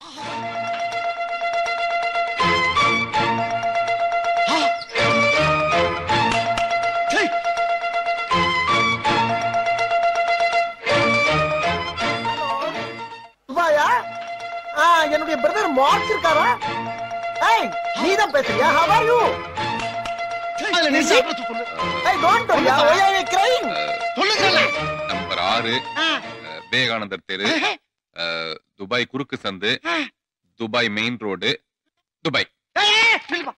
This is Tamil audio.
துபாயா ஆ, என்னுடைய பிரதர் மார்க் இருக்காரா ஏய் நீதான் பேசுறியா how are you அதுல நீ சாப்பிட சொல்லு ஏய் டோன்ட் டோன்ட் யா why are you crying சொல்லுங்கல நம்பர் ஆறு அஹ், விவேகானந்தர் தெரு அஹ், துபாய் குறுக்கு சந்து துபாய் மெயின் ரோடு துபாய் ஏய், ஏய், நில்லுப்பா.